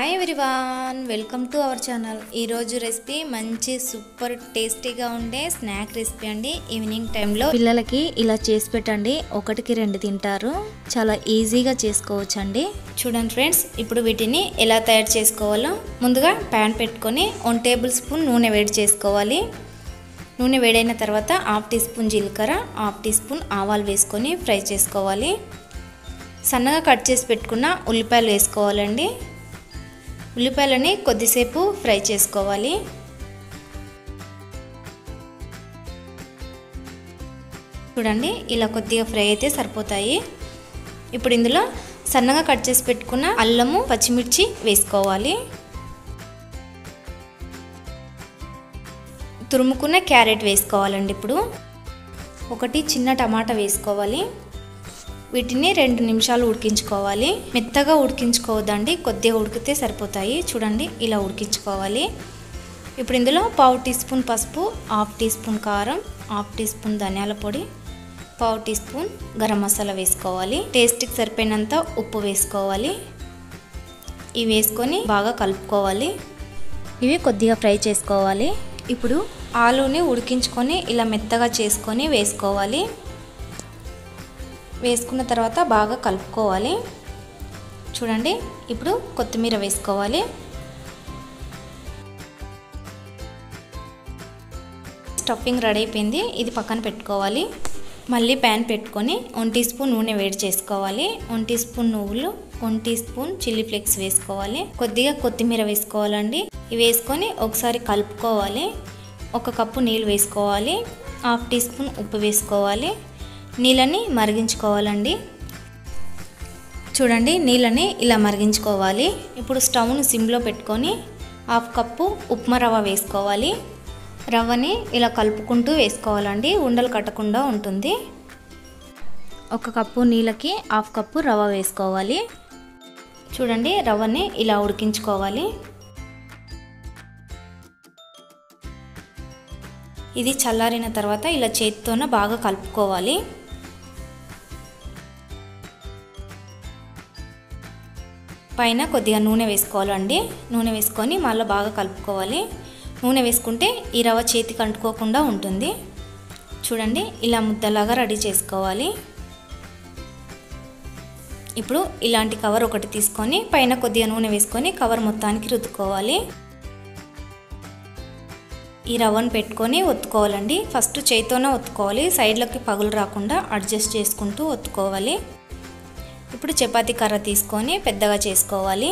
hi everyone welcome to our channel ఈరోజు recipe మంచి super టేస్టీగా ఉండే స్నాక్ రెసిపీ అండి ఈవినింగ్ టైంలో పిల్లలకి ఇలా చేసి పెట్టండి ఒకటికి రెండు తింటారు చాలా ఈజీగా చేసుకోవచ్చు అండి చూడండి ఫ్రెండ్స్ ఇప్పుడు వీటిని ఎలా తయారు చేసుకోవాలో ముందుగా ప్యాన్ పెట్టుకొని వన్ టేబుల్ స్పూన్ నూనె వేడి చేసుకోవాలి నూనె వేడైన తర్వాత హాఫ్ టీ స్పూన్ జీలకర్ర హాఫ్ టీ స్పూన్ ఆవాలు వేసుకొని ఫ్రై చేసుకోవాలి సన్నగా కట్ చేసి పెట్టుకున్న ఉల్లిపాయలు వేసుకోవాలండి ఉల్లిపాయలని కొద్దిసేపు ఫ్రై చేసుకోవాలి చూడండి ఇలా కొద్దిగా ఫ్రై అయితే సరిపోతాయి ఇప్పుడు ఇందులో సన్నగా కట్ చేసి పెట్టుకున్న అల్లము పచ్చిమిర్చి వేసుకోవాలి తురుముకున్న క్యారెట్ వేసుకోవాలండి ఇప్పుడు ఒకటి చిన్న టమాటా వేసుకోవాలి వీటిని రెండు నిమిషాలు ఉడికించుకోవాలి మెత్తగా ఉడికించుకోవద్దండి కొద్దిగా ఉడికితే సరిపోతాయి చూడండి ఇలా ఉడికించుకోవాలి ఇప్పుడు ఇందులో పావు టీ స్పూన్ పసుపు హాఫ్ టీ స్పూన్ కారం హాఫ్ టీ స్పూన్ ధనియాల పొడి పావు టీ స్పూన్ గరం మసాలా వేసుకోవాలి టేస్ట్కి సరిపోయినంత ఉప్పు వేసుకోవాలి ఇవి వేసుకొని బాగా కలుపుకోవాలి ఇవి కొద్దిగా ఫ్రై చేసుకోవాలి ఇప్పుడు ఆలుని ఉడికించుకొని ఇలా మెత్తగా చేసుకొని వేసుకోవాలి వేసుకున్న తర్వాత బాగా కలుపుకోవాలి చూడండి ఇప్పుడు కొత్తిమీర వేసుకోవాలి స్టఫింగ్ రెడీ అయిపోయింది ఇది పక్కన పెట్టుకోవాలి మళ్ళీ ప్యాన్ పెట్టుకొని వన్ టీ స్పూన్ నూనె వేడి చేసుకోవాలి వన్ టీ స్పూన్ నువ్వులు one teaspoon chilli flakes వేసుకోవాలి కొద్దిగా కొత్తిమీర వేసుకోవాలండి ఇవి వేసుకొని ఒకసారి కలుపుకోవాలి ఒక కప్పు నీళ్ళు వేసుకోవాలి హాఫ్ టీ స్పూన్ ఉప్పు వేసుకోవాలి నీళ్ళని మరిగించుకోవాలండి చూడండి నీళ్ళని ఇలా మరిగించుకోవాలి ఇప్పుడు స్టవ్ను సిమ్లో పెట్టుకొని హాఫ్ కప్పు ఉప్మా రవ్వ వేసుకోవాలి రవ్వని ఇలా కలుపుకుంటూ వేసుకోవాలండి ఉండలు కట్టకుండా ఉంటుంది ఒక కప్పు నీళ్ళకి హాఫ్ కప్పు రవ్వ వేసుకోవాలి చూడండి రవ్వని ఇలా ఉడికించుకోవాలి ఇది చల్లారిన తర్వాత ఇలా చేతితోన బాగా కలుపుకోవాలి పైన కొద్దిగా నూనె వేసుకోవాలండి నూనె వేసుకొని మళ్ళీ బాగా కలుపుకోవాలి నూనె వేసుకుంటే ఈ రవ్వ చేతికి అంటుకోకుండా ఉంటుంది చూడండి ఇలా ముద్దలాగా రెడీ చేసుకోవాలి ఇప్పుడు ఇలాంటి కవర్ ఒకటి తీసుకొని పైన కొద్దిగా నూనె వేసుకొని కవర్ మొత్తానికి రుద్దుకోవాలి ఈ రవ్వను పెట్టుకొని ఒత్తుకోవాలండి ఫస్ట్ చేయితోనే ఒత్తుకోవాలి సైడ్లోకి పగులు రాకుండా అడ్జస్ట్ చేసుకుంటూ ఒత్తుకోవాలి ఇప్పుడు చపాతీ కర్ర తీసుకొని పెద్దగా చేసుకోవాలి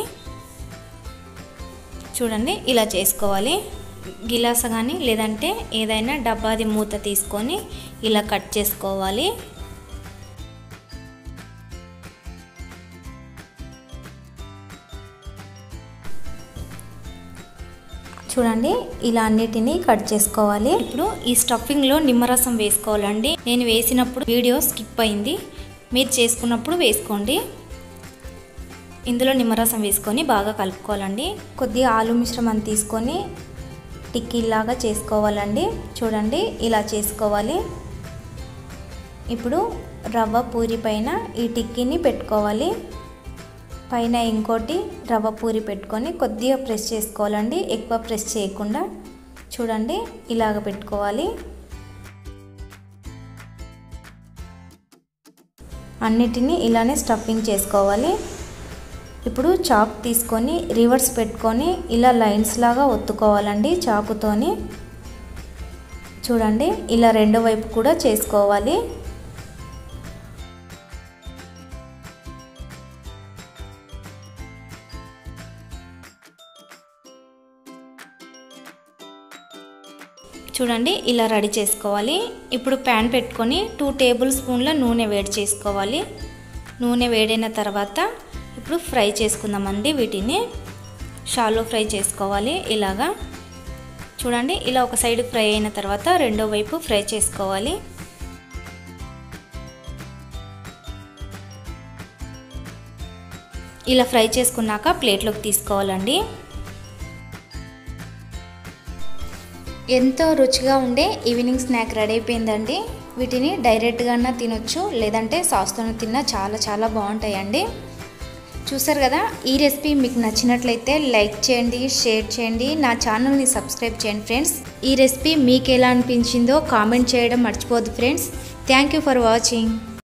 చూడండి ఇలా చేసుకోవాలి గిలాస కానీ లేదంటే ఏదైనా డబ్బాది మూత తీసుకొని ఇలా కట్ చేసుకోవాలి చూడండి ఇలా అన్నిటినీ కట్ చేసుకోవాలి ఇప్పుడు ఈ స్టఫింగ్లో నిమ్మరసం వేసుకోవాలండి నేను వేసినప్పుడు వీడియో స్కిప్ అయింది మీరు చేసుకున్నప్పుడు వేసుకోండి ఇందులో నిమ్మరసం వేసుకొని బాగా కలుపుకోవాలండి కొద్దిగా ఆలు మిశ్రమం తీసుకొని టిక్కీలాగా చేసుకోవాలండి చూడండి ఇలా చేసుకోవాలి ఇప్పుడు రవ్వ పూరి పైన ఈ టిక్కీని పెట్టుకోవాలి పైన ఇంకోటి రవ్వ పూరి పెట్టుకొని కొద్దిగా ప్రెస్ చేసుకోవాలండి ఎక్కువ ప్రెస్ చేయకుండా చూడండి ఇలాగ పెట్టుకోవాలి అన్నిటినీ ఇలానే స్టఫింగ్ చేసుకోవాలి ఇప్పుడు చాక్ తీసుకొని రివర్స్ పెట్టుకొని ఇలా లైన్స్ లాగా ఒత్తుకోవాలండి చాకుతోని చూడండి ఇలా రెండో వైపు కూడా చేసుకోవాలి చూడండి ఇలా రెడీ చేసుకోవాలి ఇప్పుడు ప్యాన్ పెట్టుకొని టూ టేబుల్ స్పూన్ల నూనె వేడి చేసుకోవాలి నూనె వేడైన తర్వాత ఇప్పుడు ఫ్రై చేసుకుందామండి వీటిని షాలో ఫ్రై చేసుకోవాలి ఇలాగా చూడండి ఇలా ఒక సైడ్ ఫ్రై అయిన తర్వాత రెండో వైపు ఫ్రై చేసుకోవాలి ఇలా ఫ్రై చేసుకున్నాక ప్లేట్లోకి తీసుకోవాలండి ఎంతో రుచిగా ఉండే ఈవినింగ్ స్నాక్ రెడీ అయిపోయిందండి వీటిని డైరెక్ట్గా తినొచ్చు లేదంటే సాస్తో తిన్నా చాలా చాలా బాగుంటాయండి చూసారు కదా ఈ రెసిపీ మీకు నచ్చినట్లయితే లైక్ చేయండి షేర్ చేయండి నా ఛానల్ని సబ్స్క్రైబ్ చేయండి ఫ్రెండ్స్ ఈ రెసిపీ మీకు ఎలా అనిపించిందో కామెంట్ చేయడం మర్చిపోద్దు friends thank you for watching